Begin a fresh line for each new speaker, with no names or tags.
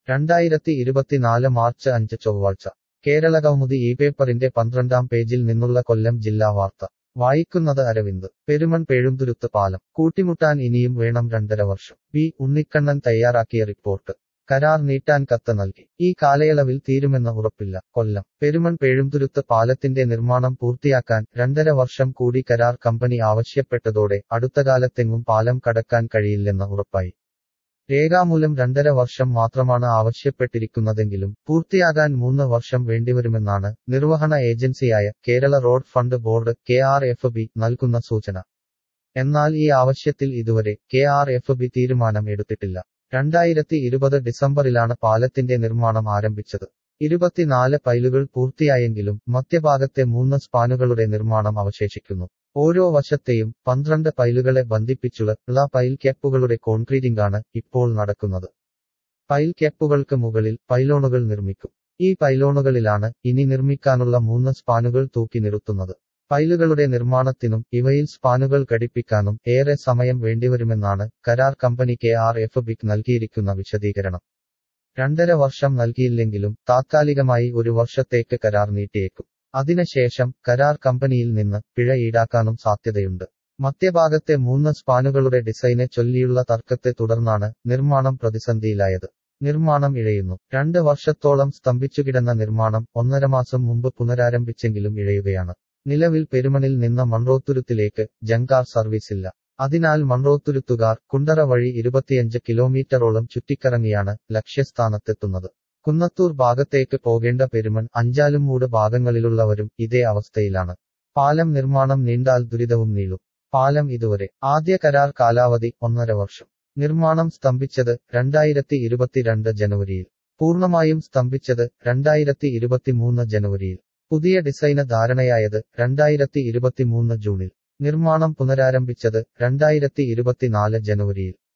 രണ്ടായിരത്തി ഇരുപത്തിനാല് മാർച്ച് അഞ്ച് ചൊവ്വാഴ്ച കേരളകൗമുദി ഈ പേപ്പറിന്റെ പന്ത്രണ്ടാം പേജിൽ നിന്നുള്ള കൊല്ലം ജില്ലാ വാർത്ത വായിക്കുന്നത് അരവിന്ദ് പെരുമൺ പേഴുംതുരുത്ത് പാലം കൂട്ടിമുട്ടാൻ ഇനിയും വേണം രണ്ടര വർഷം പി ഉണ്ണിക്കണ്ണൻ തയ്യാറാക്കിയ റിപ്പോർട്ട് കരാർ നീട്ടാൻ കത്ത് നൽകി ഈ കാലയളവിൽ തീരുമെന്ന് ഉറപ്പില്ല കൊല്ലം പെരുമൺ പേഴുംതുരുത്ത് പാലത്തിന്റെ നിർമ്മാണം പൂർത്തിയാക്കാൻ രണ്ടര വർഷം കൂടി കരാർ കമ്പനി ആവശ്യപ്പെട്ടതോടെ അടുത്തകാലത്തെങ്ങും പാലം കടക്കാൻ കഴിയില്ലെന്ന് ഉറപ്പായി രേഖാമൂലം രണ്ടര വർഷം മാത്രമാണ് ആവശ്യപ്പെട്ടിരിക്കുന്നതെങ്കിലും പൂർത്തിയാകാൻ മൂന്ന് വർഷം വേണ്ടിവരുമെന്നാണ് നിർവഹണ ഏജൻസിയായ Kerala road fund board K R F B നൽകുന്ന സൂചന എന്നാൽ ഈ ആവശ്യത്തിൽ ഇതുവരെ കെ ആർ എഫ് ബി തീരുമാനം എടുത്തിട്ടില്ല രണ്ടായിരത്തി ഇരുപത് ഡിസംബറിലാണ് പാലത്തിന്റെ നിർമ്മാണം ആരംഭിച്ചത് ഇരുപത്തിനാല് പൈലുകൾ പൂർത്തിയായെങ്കിലും മധ്യഭാഗത്തെ മൂന്ന് സ്പാനുകളുടെ നിർമ്മാണം അവശേഷിക്കുന്നു ഓരോ വശത്തെയും പന്ത്രണ്ട് പൈലുകളെ ബന്ധിപ്പിച്ചുള്ള പൈൽ ക്യാപ്പുകളുടെ കോൺക്രീറ്റിംഗാണ് ഇപ്പോൾ നടക്കുന്നത് പൈൽ ക്യാപ്പുകൾക്ക് മുകളിൽ പൈലോണുകൾ നിർമ്മിക്കും ഈ പൈലോണുകളിലാണ് ഇനി നിർമ്മിക്കാനുള്ള മൂന്ന് സ്പാനുകൾ തൂക്കി നിർത്തുന്നത് പൈലുകളുടെ നിർമ്മാണത്തിനും ഇവയിൽ സ്പാനുകൾ ഘടിപ്പിക്കാനും ഏറെ സമയം വേണ്ടിവരുമെന്നാണ് കരാർ കമ്പനി കെ ആർ എഫ് ബിക്ക് നൽകിയിരിക്കുന്ന വിശദീകരണം രണ്ടര വർഷം നൽകിയില്ലെങ്കിലും താത്കാലികമായി ഒരു വർഷത്തേക്ക് കരാർ നീട്ടിയേക്കും അതിനുശേഷം കരാർ കമ്പനിയിൽ നിന്ന് പിഴ ഈടാക്കാനും സാധ്യതയുണ്ട് മധ്യഭാഗത്തെ മൂന്ന് സ്പാനുകളുടെ ഡിസൈനെ ചൊല്ലിയുള്ള തർക്കത്തെ തുടർന്നാണ് നിർമ്മാണം പ്രതിസന്ധിയിലായത് നിർമ്മാണം ഇഴയുന്നു രണ്ട് വർഷത്തോളം സ്തംഭിച്ചുകിടന്ന നിർമ്മാണം ഒന്നര മാസം മുമ്പ് പുനരാരംഭിച്ചെങ്കിലും ഇഴയുകയാണ് നിലവിൽ പെരുമണിൽ നിന്ന് മൺറോത്തുരുത്തിലേക്ക് ജങ്കാർ സർവീസില്ല അതിനാൽ മൺറോത്തുരുത്തുകാർ കുണ്ടറ വഴി ഇരുപത്തിയഞ്ച് കിലോമീറ്ററോളം ചുറ്റിക്കറങ്ങിയാണ് ലക്ഷ്യസ്ഥാനത്തെത്തുന്നത് കുന്നത്തൂർ ഭാഗത്തേക്ക് പോകേണ്ട പെരുമൺ അഞ്ചാലുംമൂട് ഭാഗങ്ങളിലുള്ളവരും ഇതേ അവസ്ഥയിലാണ് പാലം നിർമ്മാണം നീണ്ടാൽ ദുരിതവും നീളും പാലം ഇതുവരെ ആദ്യ കരാർ കാലാവധി ഒന്നര വർഷം നിർമ്മാണം സ്തംഭിച്ചത് രണ്ടായിരത്തി ഇരുപത്തിരണ്ട് ജനുവരിയിൽ പൂർണ്ണമായും സ്തംഭിച്ചത് രണ്ടായിരത്തി ഇരുപത്തിമൂന്ന് ജനുവരിയിൽ പുതിയ ഡിസൈന് ധാരണയായത് രണ്ടായിരത്തി ഇരുപത്തിമൂന്ന് ജൂണിൽ നിർമ്മാണം പുനരാരംഭിച്ചത് രണ്ടായിരത്തി ഇരുപത്തിനാല് ജനുവരിയിൽ